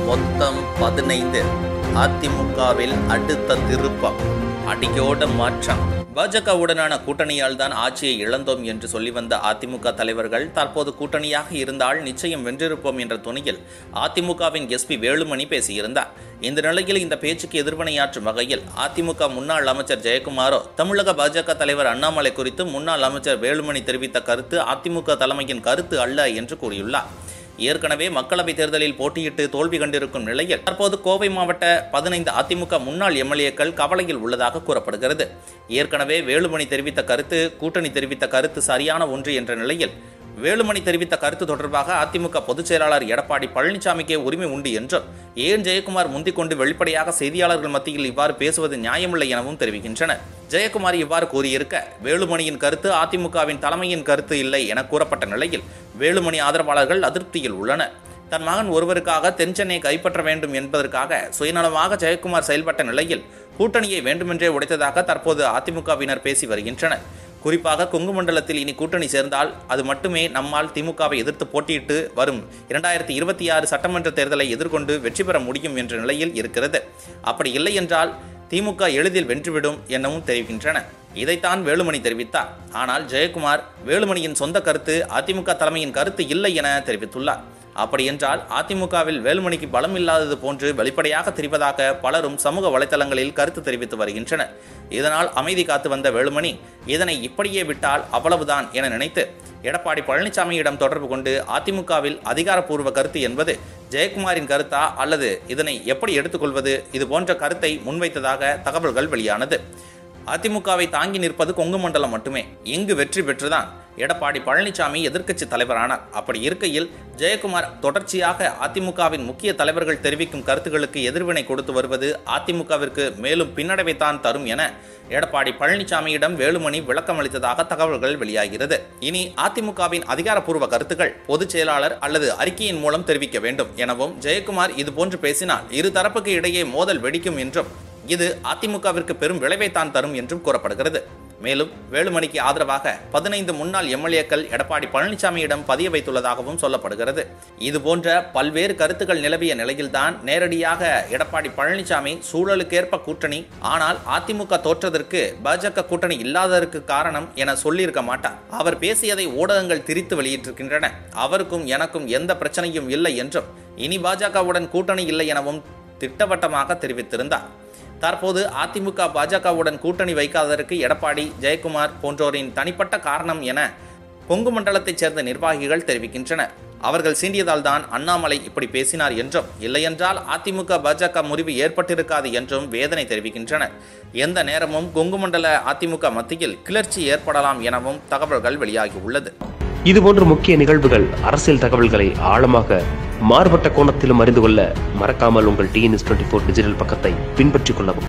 மொத்தம் பதினைந்து அதிமுகவில் அடுத்த திருப்பம் அடியோட மாற்றம் பாஜகவுடனான கூட்டணியால் தான் ஆட்சியை இழந்தோம் என்று சொல்லி வந்த அதிமுக தலைவர்கள் தற்போது கூட்டணியாக இருந்தால் நிச்சயம் வென்றிருப்போம் என்ற துணியில் அதிமுகவின் எஸ்பி வேலுமணி பேசியிருந்தார் இந்த நிலையில் இந்த பேச்சுக்கு எதிர்வினையாற்றும் வகையில் அதிமுக முன்னாள் அமைச்சர் ஜெயக்குமாரோ தமிழக பாஜக தலைவர் அண்ணாமலை குறித்து முன்னாள் அமைச்சர் வேலுமணி தெரிவித்த கருத்து அதிமுக தலைமையின் கருத்து அல்ல என்று கூறியுள்ளார் ஏற்கனவே மக்களவைத் தேர்தலில் போட்டியிட்டு தோல்வி கண்டிருக்கும் நிலையில் தற்போது கோவை மாவட்ட பதினைந்து அதிமுக முன்னாள் எம்எல்ஏக்கள் கவலையில் உள்ளதாக கூறப்படுகிறது ஏற்கனவே வேலுமணி தெரிவித்த கருத்து கூட்டணி தெரிவித்த கருத்து சரியான ஒன்று என்ற நிலையில் வேலுமணி தெரிவித்த கருத்து தொடர்பாக அதிமுக பொதுச் செயலாளர் எடப்பாடி பழனிசாமிக்கே உரிமை உண்டு என்றும் ஏன் ஜெயக்குமார் முந்திக் கொண்டு வெளிப்படையாக செய்தியாளர்கள் மத்தியில் இவ்வாறு பேசுவது நியாயமில்லை எனவும் தெரிவிக்கின்றனர் ஜெயக்குமார் இவ்வாறு கூறியிருக்க வேலுமணியின் கருத்து அதிமுகவின் தலைமையின் கருத்து இல்லை என கூறப்பட்ட நிலையில் வேலுமணி ஆதரவாளர்கள் அதிருப்தியில் உள்ளனர் தன் மகன் ஒருவருக்காக தென்சென்னை கைப்பற்ற வேண்டும் என்பதற்காக சுயநலமாக ஜெயக்குமார் செயல்பட்ட நிலையில் கூட்டணியை வேண்டுமென்றே உடைத்ததாக தற்போது அதிமுகவினர் பேசி வருகின்றனர் குறிப்பாக கொங்கு மண்டலத்தில் இனி கூட்டணி சேர்ந்தால் அது மட்டுமே நம்மால் திமுகவை எதிர்த்து போட்டியிட்டு வரும் இரண்டாயிரத்தி இருபத்தி ஆறு சட்டமன்ற தேர்தலை எதிர்கொண்டு வெற்றி பெற முடியும் என்ற நிலையில் இருக்கிறது அப்படி இல்லை என்றால் திமுக எளிதில் வென்றுவிடும் எனவும் தெரிவிக்கின்றன இதைத்தான் வேலுமணி தெரிவித்தார் ஆனால் ஜெயக்குமார் வேலுமணியின் சொந்த கருத்து அதிமுக தலைமையின் கருத்து இல்லை என தெரிவித்துள்ளார் அப்படியென்றால் அதிமுகவில் வேலுமணிக்கு பலம் இல்லாதது போன்று வெளிப்படையாக தெரிவதாக பலரும் சமூக வலைதளங்களில் கருத்து தெரிவித்து வருகின்றனர் இதனால் அமைதி காத்து வந்த வேலுமணி இதனை இப்படியே விட்டால் அவ்வளவுதான் என நினைத்து எடப்பாடி பழனிசாமியிடம் தொடர்பு கொண்டு அதிமுகவில் அதிகாரப்பூர்வ கருத்து என்பது ஜெயக்குமாரின் கருத்தா அல்லது இதனை எப்படி எடுத்துக்கொள்வது இது போன்ற கருத்தை முன்வைத்ததாக தகவல்கள் வெளியானது அதிமுகவை தாங்கி நிற்பது கொங்கு மண்டலம் மட்டுமே இங்கு வெற்றி பெற்றுதான் எடப்பாடி பழனிசாமி எதிர்க்கட்சி தலைவரானார் அப்படி இருக்கையில் ஜெயக்குமார் தொடர்ச்சியாக அதிமுகவின் முக்கிய தலைவர்கள் தெரிவிக்கும் கருத்துக்களுக்கு எதிர்வினை கொடுத்து வருவது அதிமுகவிற்கு மேலும் பின்னடைவைத்தான் தரும் என எடப்பாடி பழனிசாமியிடம் வேலுமணி விளக்கம் அளித்ததாக தகவல்கள் வெளியாகிறது இனி அதிமுகவின் அதிகாரப்பூர்வ கருத்துக்கள் பொதுச் செயலாளர் அல்லது அறிக்கையின் மூலம் தெரிவிக்க வேண்டும் எனவும் ஜெயக்குமார் இதுபோன்று பேசினால் இரு தரப்புக்கு இடையே மோதல் வெடிக்கும் என்றும் இது அதிமுகவிற்கு பெரும் விளைவைத்தான் தரும் என்றும் கூறப்படுகிறது மேலும் வேலுமணிக்கு ஆதரவாக பதினைந்து முன்னாள் எம்எல்ஏக்கள் எடப்பாடி பழனிசாமியிடம் பதிய வைத்துள்ளதாகவும் சொல்லப்படுகிறது இதுபோன்ற பல்வேறு கருத்துக்கள் நிலவிய நிலையில்தான் நேரடியாக எடப்பாடி பழனிசாமி சூழலுக்கேற்ப கூட்டணி ஆனால் அதிமுக தோற்றதற்கு பாஜக கூட்டணி இல்லாததற்கு காரணம் என சொல்லியிருக்க மாட்டார் அவர் பேசியதை ஊடகங்கள் திரித்து வெளியிட்டிருக்கின்றன அவருக்கும் எனக்கும் எந்த பிரச்சனையும் இல்லை என்றும் இனி பாஜகவுடன் கூட்டணி இல்லை எனவும் திட்டவட்டமாக தெரிவித்திருந்தார் தற்போது அதிமுக பாஜகவுடன் கூட்டணி வைக்காததற்கு எடப்பாடி ஜெயக்குமார் போன்றோரின் தனிப்பட்ட காரணம் என கொங்கு மண்டலத்தைச் சேர்ந்த நிர்வாகிகள் தெரிவிக்கின்றனர் அவர்கள் சீண்டியதால் தான் அண்ணாமலை இப்படி பேசினார் என்றும் இல்லையென்றால் அதிமுக பாஜக முறிவு ஏற்பட்டிருக்காது என்றும் வேதனை தெரிவிக்கின்றனர் எந்த நேரமும் கொங்கு மண்டல அதிமுக மத்தியில் கிளர்ச்சி ஏற்படலாம் எனவும் தகவல்கள் வெளியாகியுள்ளது இதுபோன்ற முக்கிய நிகழ்வுகள் அரசியல் தகவல்களை ஆழமாக மாறுபட்ட கோணத்திலும் அறிந்து கொள்ள மறக்காமல் உங்கள் டிஎன்எஸ் டுவெண்ட்டி ஃபோர் டிஜிட்டல் பக்கத்தை பின்பற்றிக் கொள்ளவும்